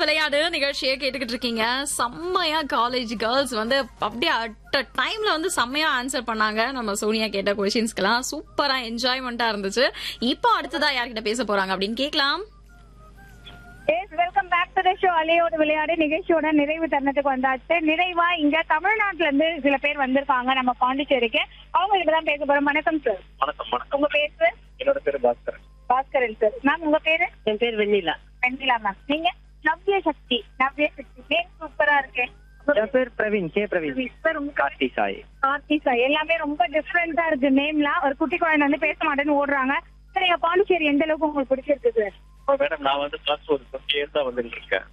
விளையாடு நிகழ்ச்சியை கேட்டுக்கிட்டு இருக்கீங்க செம்மையா காலேஜ் கேர்ள்ஸ் வந்து அப்படியே அட் டைம்ல வந்து செம்மையா ஆன்சர் பண்ணாங்க நம்ம சோனியா கேட்ட கொஸ்டின்ஸ்க்கெல்லாம் சூப்பரா என்ஜாய்மெண்டா இருந்துச்சு இப்போ அடுத்ததா யார்கிட்ட பேச போறாங்க அப்படின்னு கேட்கலாம் yes welcome back to the show அலையோட விளையாடு நிகழ்ச்சியோட நிறைவு தருணத்துக்கு வந்தாச்சு நிறைவா இங்க தமிழ்நாட்டுல இருந்து சில பேர் வந்திருக்காங்க நம்ம பாண்டிச்சேரிக்கு அவங்க கிட்ட தான் பேச போறோம் வணக்கம் சார் வணக்கம் வணக்கம் உங்க பேர் சார் என்னோட பேரு பாஸ்கரன் பாஸ்கரன் சார் மேம் உங்க பேரு என் பேர் வெண்ணிலா வெண்ணிலா மேம் நீங்க நவ்ய சக்தி நவ்ய சக்தி பேர் சூப்பரா இருக்கு என் பேர் பிரவீன் கே பிரவீன் சார் உங்க கார்த்தி சாய் கார்த்தி சார் எல்லாமே ரொம்ப டிஃப்ரெண்டா இருக்கு நேம்லாம் ஒரு குட்டி குழந்தை வந்து பேச மாட்டேன்னு ஓடுறாங்க சார் எங்க பாண்டிச்சேரி எந்த அளவுக்கு உங்களுக்கு பிடிச்சிருக்கு சார் மேடம் நான் வந்து கிளாஸ் ஒரு டுவெண்ட்டி இயர்ஸா வந்துட்டு இருக்கேன்